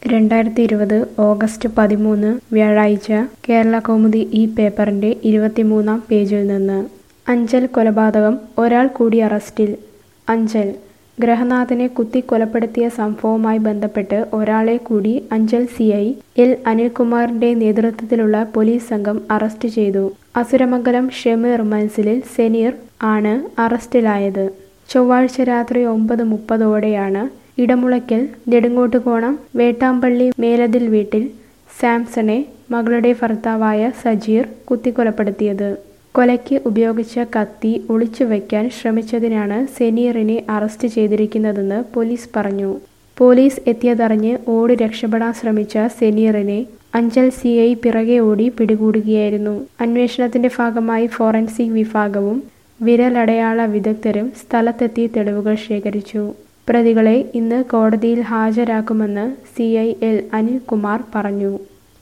രണ്ടായിരത്തി ഇരുപത് ഓഗസ്റ്റ് പതിമൂന്ന് വ്യാഴാഴ്ച കേരള കൗമുദി ഈ പേപ്പറിന്റെ ഇരുപത്തിമൂന്നാം പേജിൽ നിന്ന് അഞ്ചൽ കൊലപാതകം ഒരാൾ കൂടി അറസ്റ്റിൽ അഞ്ചൽ ഗ്രഹനാഥനെ കുത്തിക്കൊലപ്പെടുത്തിയ സംഭവവുമായി ബന്ധപ്പെട്ട് ഒരാളെ കൂടി അഞ്ചൽ സി ഐ എൽ അനിൽകുമാറിന്റെ നേതൃത്വത്തിലുള്ള പോലീസ് സംഘം അറസ്റ്റ് ചെയ്തു അസുരമംഗലം ഷെമീർ മൻസിലിൽ സെനീർ ആണ് അറസ്റ്റിലായത് ചൊവ്വാഴ്ച രാത്രി ഒമ്പത് മുപ്പതോടെയാണ് ഇടമുളയ്ക്കൽ നെടുങ്ങോട്ടുകോണം വേട്ടാമ്പള്ളി മേലതിൽ വീട്ടിൽ സാംസണെ മകളുടെ ഭർത്താവായ സജീർ കുത്തിക്കൊലപ്പെടുത്തിയത് കൊലയ്ക്ക് ഉപയോഗിച്ച കത്തി ഒളിച്ചുവെക്കാൻ ശ്രമിച്ചതിനാണ് സെനീറിനെ അറസ്റ്റ് ചെയ്തിരിക്കുന്നതെന്ന് പോലീസ് പറഞ്ഞു പോലീസ് എത്തിയതറിഞ്ഞ് ഓടി രക്ഷപ്പെടാൻ ശ്രമിച്ച സെനീറിനെ അഞ്ചൽ സി ഐ പിറകെ ഓടി പിടികൂടുകയായിരുന്നു അന്വേഷണത്തിന്റെ ഭാഗമായി ഫോറൻസിക് വിഭാഗവും വിരലടയാള വിദഗ്ധരും സ്ഥലത്തെത്തി തെളിവുകൾ ശേഖരിച്ചു പ്രതികളെ ഇന്ന് കോടതിയിൽ ഹാജരാക്കുമെന്ന് സി ഐ എൽ അനിൽകുമാർ പറഞ്ഞു